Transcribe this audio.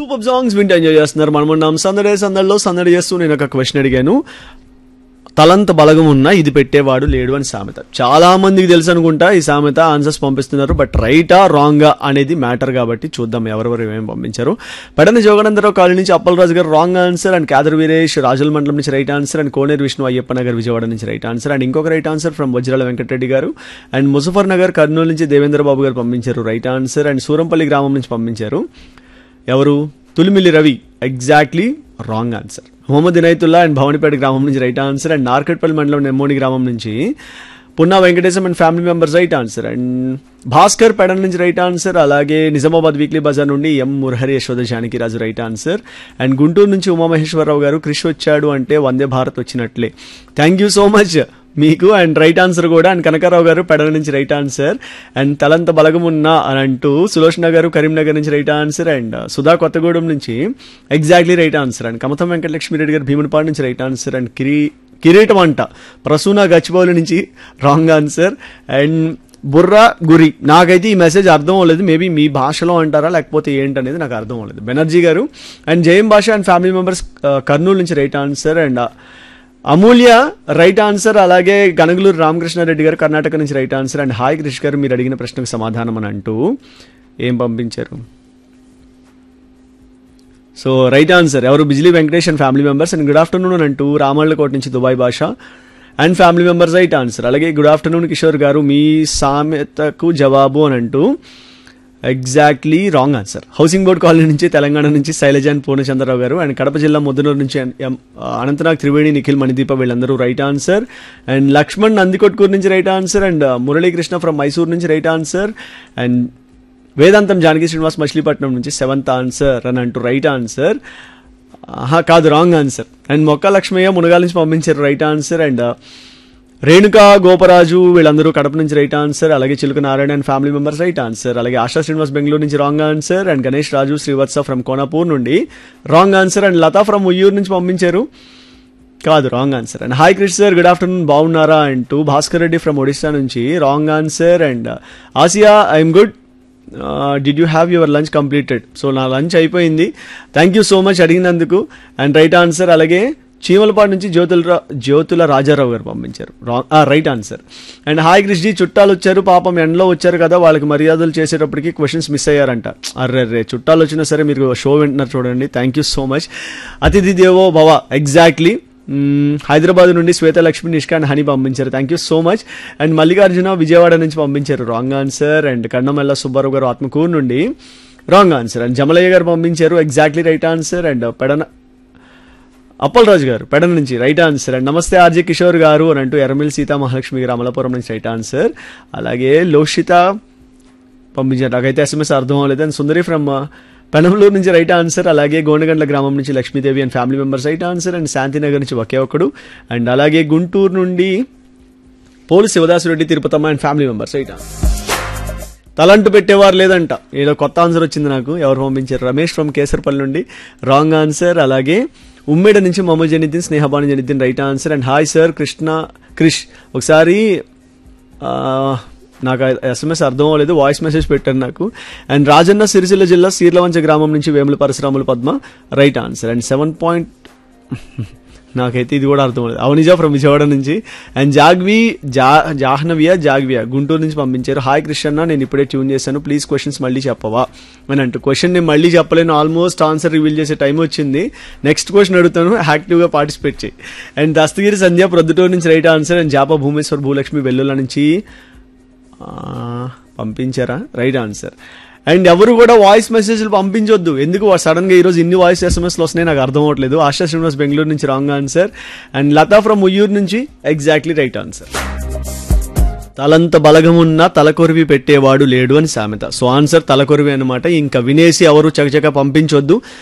super songs వింటూ enjoy చేస్తున్నారు మనం ఉన్నాం సందడే సందడిలో సందడి చేస్తూ నేను ఒక క్వశ్చన్ అడిగాను తలంత బలగం ఉన్నా ఇది పెట్టేవాడు లేడు అని సామెత చాలా మందికి తెలుసు అనుకుంటా ఈ సామెత ఆన్సర్స్ పంపిస్తున్నారు బట్ రైటా రాంగా అనేది మ్యాటర్ కాబట్టి చూద్దాం ఎవరెవరు ఏమేమి పంపించారు పెడన జోగనందరావు కాలనీ నుంచి Appalaraju garu wrong answer and Kadar Veeresh Rajula మండలం నుంచి right answer and Koneru Vishnu Ayyappa Nagar Vijayawada నుంచి రైట్ ఆన్సర్ అండ్ ఇంకొక right answer from Vajrala Venkatareddy గారు అండ్ ముజఫర్ నగర్ కర్నూలు నుంచి దేవేంద్ర బాబు గారు పంపించారు రైట్ ఆన్సర్ అండ్ సూరంపల్లి గ్రామం నుంచి పంపించారు ఎవరు Tulimilli Ravi exactly wrong answer Mohammed Inayatullah and Bhavanipeta గ్రామం నుంచి రైట్ ఆన్సర్ అండ్ నార్కట్పల్లి మండలం నెమ్మోని గ్రామం నుంచి Punna Venkatesham and family members right answer and Bhaskar Pedana నుంచి రైట్ ఆన్సర్ అలాగే నిజామాబాద్ వీక్లీ బజార్ నుండి M Murahari Yashoda Janakiraju right answer and Guntur నుంచి ఉమామహేశ్వరరావు గారు క్రిష్ వచ్చాడు అంటే వందే భారత్ వచ్చినట్లే థ్యాంక్ యూ సో మచ్ మీకు అండ్ రైట్ ఆన్సర్ కూడా అండ్ కనకారావు గారు పెడల నుంచి రైట్ ఆన్సర్ అండ్ తలంత బలగం ఉన్నా అని అంటూ సులోచన గారు కరీంనగర్ నుంచి right answer and Sudha Kothagudem నుంచి exactly right answer and Kamatam Venkatalakshmi Reddy garu Bheemunipadu నుంచి రైట్ ఆన్సర్ అండ్ కిరీ కిరీటం అంట ప్రసూన గచ్చిబౌలి నుంచి రాంగ్ ఆన్సర్ అండ్ బుర్రా గురి నాకైతే ఈ మెసేజ్ అర్థం అవ్వలేదు మేబీ మీ భాషలో అంటారా లేకపోతే ఏంటనేది నాకు అర్థం అవ్వలేదు బెనర్జీ గారు అండ్ జయం భాష అండ్ ఫ్యామిలీ మెంబర్స్ కర్నూలు నుంచి right answer and Amulya right answer అలాగే గనగలూరు రామకృష్ణారెడ్డి గారు కర్ణాటక నుంచి right answer and hi Krish garu మీరు అడిగిన ప్రశ్నకు సమాధానం అని అంటూ ఏం పంపించారు సో రైట్ ఆన్సర్ ఎవరు Bijili Venkatesh and family members and good afternoon అంటూ రామళ్ళకోట నుంచి Dubai Bhasha and family members right answer అలాగే గుడ్ ఆఫ్టర్నూన్ కిషోర్ గారు మీ సామెతకు జవాబు అని అంటూ exactly wrong answer housing board colony నుంచి తెలంగాణ నుంచి శైలజ అండ్ పూర్ణచంద్రరావు గారు అండ్ కడప జిల్లా ముద్దనూరు నుంచి ఎం- అనంతనాగ్ త్రివేణి నిఖిల్ మణిదీప వీళ్ళందరూ right answer and Lakshman Nandikotkur నుంచి right answer and Muralikrishna from Mysore నుంచి రైట్ ఆన్సర్ అండ్ వేదాంతం జానకి శ్రీనివాస్ మచిలీపట్నం నుంచి సెవెంత్ ఆన్సర్ అని అంటూ రైట్ ఆన్సర్ ఆహా కాదు రాంగ్ ఆన్సర్ అండ్ మొక్క లక్ష్మయ్య మునగాల నుంచి పంపించారు right answer and Renuka Goparaju వీళ్ళందరూ కడప నుంచి రైట్ ఆన్సర్ అలాగే Chiluka Narayana and family members right answer అలాగే ఆశా శ్రీనివాస్ బెంగళూరు నుంచి wrong answer and Ganesh Raju Srivatsa from Konapur నుండి wrong answer and Latha from Uyyuru నుంచి పంపించారు కాదు wrong answer and hi Krish sir good afternoon బాగున్నారా అంటూ భాస్కర్ రెడ్డి ఫ్రమ్ ఒడిశా నుంచి wrong answer and Asiya I'm good did you have your lunch completed so నా లంచ్ అయిపోయింది థ్యాంక్ యూ సో మచ్ అడిగినందుకు అండ్ రైట్ ఆన్సర్ అలాగే చీమలపాడు నుంచి జ్యోతుల రా- జ్యోతుల రాజారావు గారు పంపించారు wrong right answer and hi Krishji చుట్టాలు వచ్చారు పాపం ఎండలో వచ్చారు కదా వాళ్ళకి మర్యాదలు చేసేటప్పటికి క్వశ్చన్స్ మిస్ అయ్యారంట అర్రే రే చుట్టాలు వచ్చినా సరే మీరు షో వింటున్నారు చూడండి థ్యాంక్ యూ సో మచ్ అతిథి దేవో భవ ఎగ్జాక్ట్లీ మ్మ్, హైదరాబాద్ నుండి శ్వేతలక్ష్మి నిష్కా అండ్ హనీ పంపించారు thank you so much and Mallikarjuna Vijayawada నుంచి పంపించారు wrong answer and Kannamella Subbarao garu Atmakur నుండి wrong answer and Jamalaiah garu పంపించారు exactly right answer and Pedana Appalaraju garu Pedana నుంచి రైట్ ఆన్సర్ అండ్ నమస్తే ఆర్జే కిషోర్ గారు అని అంటూ ఎర్రమిల్ సీతా మహాలక్ష్మి గారు అమలాపురం నుంచి రైట్ ఆన్సర్ అలాగే లోషిత పంపించారు నాకైతే ఎస్ఎంఎస్ అర్థం అవ్వలేదు అండ్ సుందరి ఫ్రమ్ పెనంలూరు నుంచి రైట్ ఆన్సర్ అలాగే గోనగండ్ల గ్రామం నుంచి Lakshmidevi and family members right answer and Shantinagar నుంచి ఒకే ఒకడు అండ్ అలాగే గుంటూరు నుండి Polu Sivadasureddy Tirupatamma and family members right answer తలంటు పెట్టేవారు లేదంట ఏదో కొత్త ఆన్సర్ వచ్చింది నాకు ఎవరు పంపించారు రమేష్ ఫ్రమ్ కేసర్పల్లి నుండి రాంగ్ ఆన్సర్ అలాగే ఉమ్మేడ నుంచి Mohammed Janiddin Snehabanu Janiddin right answer and hi sir Krishna Krish ఒకసారి ఆ, నాకు ఎస్ఎంఎస్ అర్థం అవ్వలేదు వాయిస్ మెసేజ్ పెట్టారు నాకు అండ్ రాజన్న సిరిసిల్ల జిల్లా సీర్లవంచ గ్రామం నుంచి Vemula Parasuramulu Padma right answer and seven point నాకైతే ఇది కూడా అర్థం అవ్వలేదు అవనిజా ఫ్రమ్ విజయవాడ నుంచి అండ్ జాగ్వి జా జాహ్నవియా జాగ్వియా గుంటూరు నుంచి పంపించారు హాయ్ కృష్ణ నేను ఇప్పుడే ట్యూన్ చేశాను ప్లీజ్ క్వశ్చన్స్ మళ్ళీ చెప్పవా అని అంటూ క్వశ్చన్ నేను మళ్ళీ చెప్పలేను ఆల్మోస్ట్ ఆన్సర్ రివీల్ చేసే టైం వచ్చింది నెక్స్ట్ క్వశ్చన్ అడుగుతాను యాక్టివ్గా పార్టిసిపేట్ చేయి అండ్ దస్తగిరి సంధ్య ప్రొద్దుటూరు నుంచి right answer and Japa Bhumeshwar Bhulakshmi Vellula నుంచి ఆ, పంపించారా రైట్ ఆన్సర్ అండ్ ఎవరు కూడా వాయిస్ మెసేజ్లు పంపించొద్దు ఎందుకు సడన్ గా ఈరోజు ఇన్ని వాయిస్ ఎస్ఎంఎస్లు వస్తున్నాయి నాకు అర్థం అవ్వట్లేదు ఆశా శ్రీనివాస్ బెంగళూరు నుంచి wrong answer and Latha from Uyyuru నుంచి ఎగ్జాక్ట్లీ రైట్ ఆన్సర్ తలంత బలగమున్నా తలకొరివి పెట్టేవాడు లేడు అని సామెత సో ఆన్సర్ తలకొరివి అనమాట ఇంకా వినేసి ఎవరు చకచక పంపించొద్దు